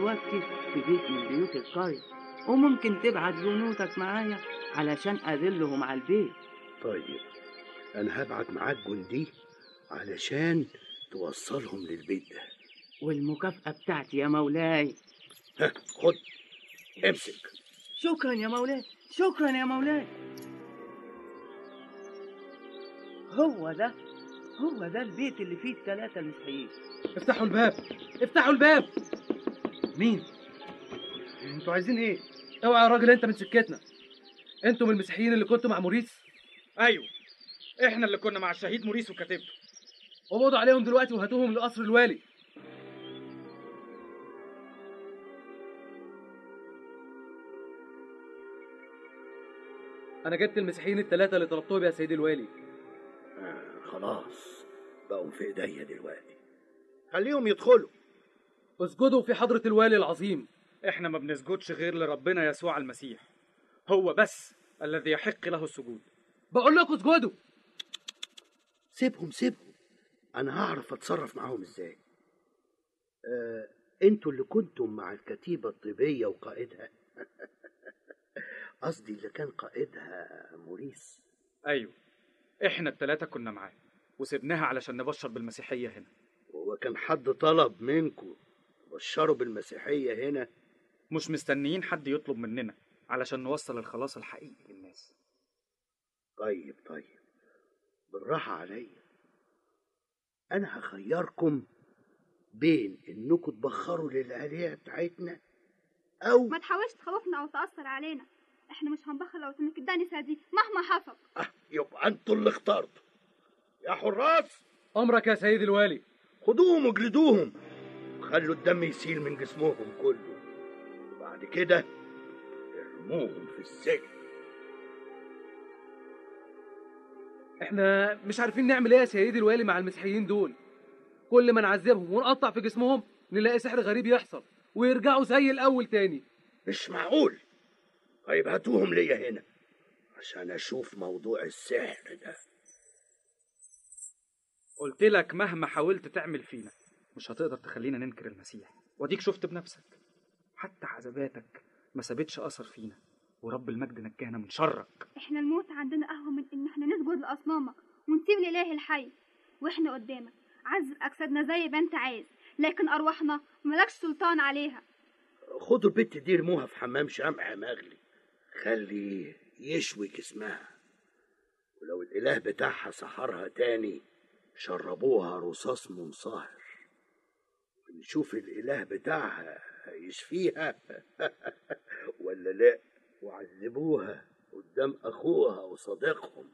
دلوقتي في بيت من بيوت القرية وممكن تبعت جنودك معايا علشان أذلهم على البيت طيب انا هبعت معاك جندي علشان توصلهم للبيت ده والمكافأة بتاعتي يا مولاي ها خد امسك شكرا يا مولاي شكرا يا مولاي هو ده هو ده البيت اللي فيه الثلاثة المسيحيين افتحوا الباب افتحوا الباب مين انتوا عايزين ايه اوعى يا راجل انت من سكتنا انتوا من المسيحيين اللي كنتوا مع موريس ايوه احنا اللي كنا مع الشهيد موريس وكتيبته قبضوا عليهم دلوقتي وهاتوهم لقصر الوالي انا جبت المسيحيين الثلاثه اللي طلبتهم يا سيدي الوالي آه خلاص بقوا في ايديا دلوقتي خليهم يدخلوا اسجدوا في حضره الوالي العظيم احنا ما بنسجدش غير لربنا يسوع المسيح هو بس الذي يحق له السجود بقول لكم اسجدوا سيبهم سيبهم انا هعرف اتصرف معاهم ازاي آه انتوا اللي كنتم مع الكتيبة الطبية وقائدها قصدي اللي كان قائدها موريس ايوه احنا التلاتة كنا معاه وسبناها علشان نبشر بالمسيحية هنا هو كان حد طلب منكم بشروا بالمسيحية هنا مش مستنيين حد يطلب مننا علشان نوصل الخلاص الحقيقي للناس طيب طيب بالراحة عليا أنا هخيركم بين إنكم تبخروا للآلهة بتاعتنا أو ما تحاولش تخوفنا او تاثر علينا احنا مش هنبخل لو تمك الكنيسه دي مهما حصل آه يبقى أنتوا اللي اخترتوا يا حراس امرك يا سيدي الوالي خدوهم واجلدوهم وخلوا الدم يسيل من جسمهم كله وبعد كده ارموهم في السجن احنا مش عارفين نعمل ايه يا سيدي الوالي مع المسيحيين دول كل ما نعذبهم ونقطع في جسمهم نلاقي سحر غريب يحصل ويرجعوا زي الاول تاني مش معقول طيب هاتوهم ليا هنا عشان اشوف موضوع السحر ده قلت لك مهما حاولت تعمل فينا مش هتقدر تخلينا ننكر المسيح واديك شفت بنفسك حتى عذاباتك ما سابتش اثر فينا ورب المجد نجانا من شرك احنا الموت عندنا اهون من ان احنا نسجد لاصنامك ونسيب الاله الحي واحنا قدامك عذب اجسادنا زي ما انت عايز لكن ارواحنا ملكش سلطان عليها خدوا البت دي ارموها في حمام شمع مغلي خلي يشوي جسمها ولو الاله بتاعها سحرها تاني شربوها رصاص منصهر ونشوف الاله بتاعها يشفيها ولا لا وعذبوها قدام اخوها وصديقهم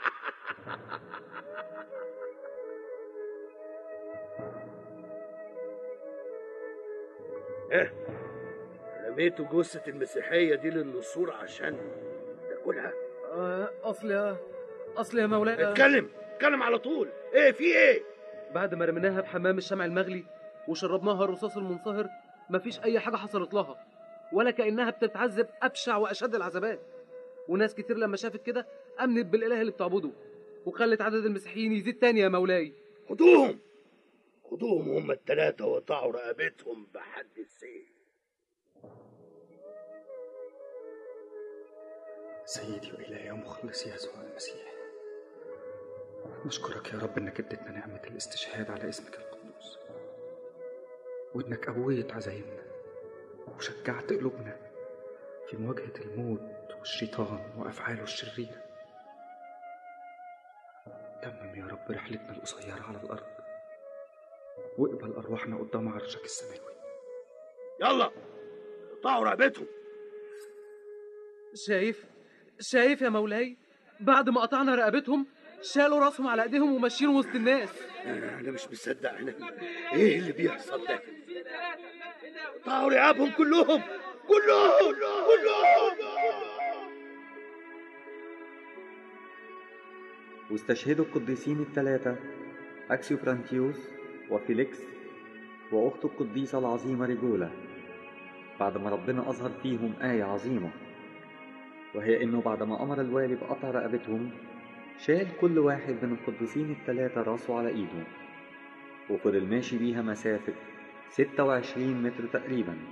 ايه رميتوا جثة المسيحية دي للنسور عشان تاكلها آه، اصل يا اصل يا مولاي آه، اتكلم اتكلم على طول ايه في ايه بعد ما رميناها بحمام الشمع المغلي وشربناها الرصاص المنصهر مفيش اي حاجه حصلت لها ولا كانها بتتعذب ابشع واشد العذابات وناس كتير لما شافت كده امنت بالاله اللي بتعبده وخلت عدد المسيحيين يزيد تاني يا مولاي خدوهم خدوهم هم التلاتة وقطعوا رقبتهم بحد السيف سيدي وإلهي ومخلصي يسوع المسيح نشكرك يا رب انك اديتنا نعمة الاستشهاد على اسمك القدوس وانك قويت عزايمنا وشجعت قلوبنا في مواجهة الموت والشيطان وأفعاله الشريرة تمم يا رب رحلتنا القصيرة على الأرض واقبل أرواحنا قدام عرشك السماوي يلا قطعوا رقبتهم شايف شايف يا مولاي بعد ما قطعنا رقبتهم شالوا راسهم على ايديهم وماشيين وسط الناس انا مش مصدق انا ايه اللي بيحصل ده قطعوا رقابهم كلهم كلهم كلهم واستشهدوا القديسين الثلاثة أكسيوبرانتيوس وفيليكس وأخته القديسة العظيمة ريجولا بعد ما ربنا أظهر فيهم آية عظيمة وهي إنه بعد ما أمر الوالي بقطع رقبتهم شال كل واحد من القديسين الثلاثة راسه على إيده وفضل ماشي بيها مسافة 26 متر تقريبا